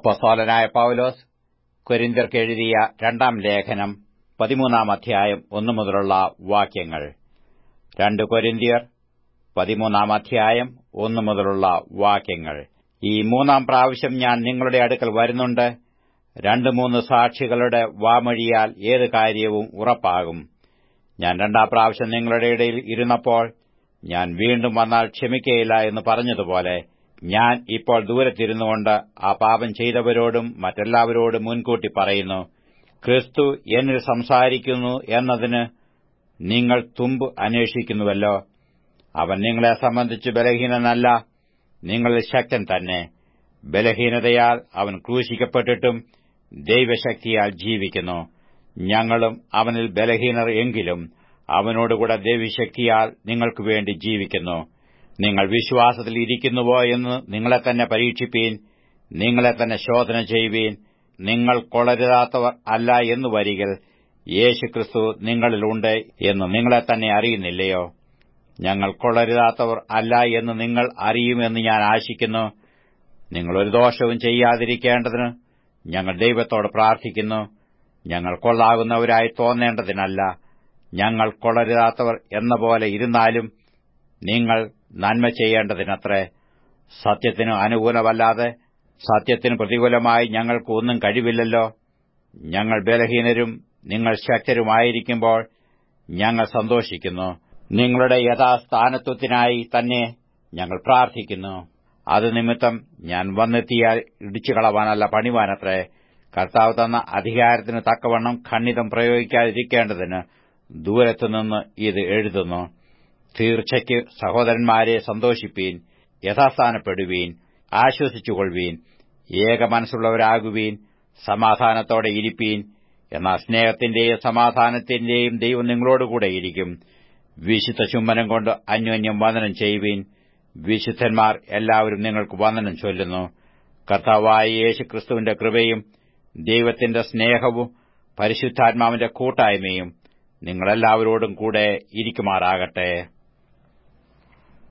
അപ്പസ്തോലനായ പൗലോസ് കൊരിന്ത്യർക്ക് എഴുതിയ രണ്ടാം ലേഖനം പതിമൂന്നാം അധ്യായം ഒന്നു മുതലുള്ള വാക്യങ്ങൾ രണ്ട് കൊരിന്ത്യർ പതിമൂന്നാം അധ്യായം ഒന്നു മുതലുള്ള വാക്യങ്ങൾ ഈ മൂന്നാം പ്രാവശ്യം ഞാൻ നിങ്ങളുടെ അടുക്കൽ വരുന്നുണ്ട് രണ്ടു മൂന്ന് സാക്ഷികളുടെ വാമൊഴിയാൽ ഏത് കാര്യവും ഉറപ്പാകും ഞാൻ രണ്ടാം പ്രാവശ്യം നിങ്ങളുടെ ഇടയിൽ ഇരുന്നപ്പോൾ ഞാൻ വീണ്ടും വന്നാൽ ക്ഷമിക്കയില്ല എന്ന് പറഞ്ഞതുപോലെ ഞാൻ ഇപ്പോൾ ദൂരത്തിരുന്നുകൊണ്ട് ആ പാപം ചെയ്തവരോടും മറ്റെല്ലാവരോടും മുൻകൂട്ടി പറയുന്നു ക്രിസ്തു എന്നിൽ സംസാരിക്കുന്നു എന്നതിന് നിങ്ങൾ തുമ്പ് അന്വേഷിക്കുന്നുവല്ലോ അവൻ നിങ്ങളെ സംബന്ധിച്ച് ബലഹീനനല്ല നിങ്ങളിൽ ശക്തൻ തന്നെ ബലഹീനതയാൽ അവൻ ക്രൂശിക്കപ്പെട്ടിട്ടും ദൈവശക്തിയാൽ ജീവിക്കുന്നു ഞങ്ങളും അവനിൽ ബലഹീനർ എങ്കിലും അവനോടുകൂടെ ദൈവശക്തിയാൽ നിങ്ങൾക്ക് വേണ്ടി ജീവിക്കുന്നു നിങ്ങൾ വിശ്വാസത്തിൽ ഇരിക്കുന്നുവോ എന്ന് നിങ്ങളെ തന്നെ പരീക്ഷിപ്പീൻ നിങ്ങളെ തന്നെ ശോധന ചെയ്യുവീൻ നിങ്ങൾ കൊളരുതാത്തവർ അല്ല എന്ന് വരികിൽ യേശുക്രിസ്തു നിങ്ങളിലുണ്ട് എന്ന് നിങ്ങളെ തന്നെ അറിയുന്നില്ലയോ ഞങ്ങൾ കൊളരുതാത്തവർ അല്ല എന്ന് നിങ്ങൾ അറിയുമെന്ന് ഞാൻ ആശിക്കുന്നു നിങ്ങൾ ഒരു ദോഷവും ചെയ്യാതിരിക്കേണ്ടതിന് ഞങ്ങൾ ദൈവത്തോട് പ്രാർത്ഥിക്കുന്നു ഞങ്ങൾ കൊള്ളാകുന്നവരായി തോന്നേണ്ടതിനല്ല ഞങ്ങൾ കൊളരുതാത്തവർ എന്ന പോലെ ഇരുന്നാലും നിങ്ങൾ നന്മ ചെയ്യേണ്ടതിനത്രേ സത്യത്തിന് അനുകൂലമല്ലാതെ സത്യത്തിന് പ്രതികൂലമായി ഞങ്ങൾക്ക് ഒന്നും കഴിവില്ലല്ലോ ഞങ്ങൾ ബലഹീനരും നിങ്ങൾ ശക്തരുമായിരിക്കുമ്പോൾ ഞങ്ങൾ സന്തോഷിക്കുന്നു നിങ്ങളുടെ യഥാസ്ഥാനത്വത്തിനായി തന്നെ ഞങ്ങൾ പ്രാർത്ഥിക്കുന്നു അത് നിമിത്തം ഞാൻ വന്നെത്തിയാൽ ഇടിച്ചുകളവാനല്ല പണിവാനത്രേ കർത്താവ് തന്ന അധികാരത്തിന് തക്കവണ്ണം ഖണ്ഡിതം പ്രയോഗിക്കാതിരിക്കേണ്ടതിന് ദൂരത്തുനിന്ന് ഇത് എഴുതുന്നു തീർച്ചയ്ക്ക് സഹോദരന്മാരെ സന്തോഷിപ്പീൻ യഥാസ്ഥാനപ്പെടുവീൻ ആശ്വസിച്ചുകൊള്ളുവീൻ ഏക മനസ്സുള്ളവരാകുവീൻ സമാധാനത്തോടെ ഇരിപ്പീൻ എന്നാൽ സ്നേഹത്തിന്റെയും സമാധാനത്തിന്റെയും ദൈവം നിങ്ങളോടുകൂടെ ഇരിക്കും വിശുദ്ധ ചുംബനം കൊണ്ട് അന്യോന്യം വന്ദനം ചെയ്യുവീൻ വിശുദ്ധന്മാർ എല്ലാവരും നിങ്ങൾക്ക് വന്ദനം ചൊല്ലുന്നു കർത്താവായ യേശുക്രിസ്തുവിന്റെ കൃപയും ദൈവത്തിന്റെ സ്നേഹവും പരിശുദ്ധാത്മാവിന്റെ കൂട്ടായ്മയും നിങ്ങളെല്ലാവരോടും കൂടെ ഇരിക്കുമാറാകട്ടെ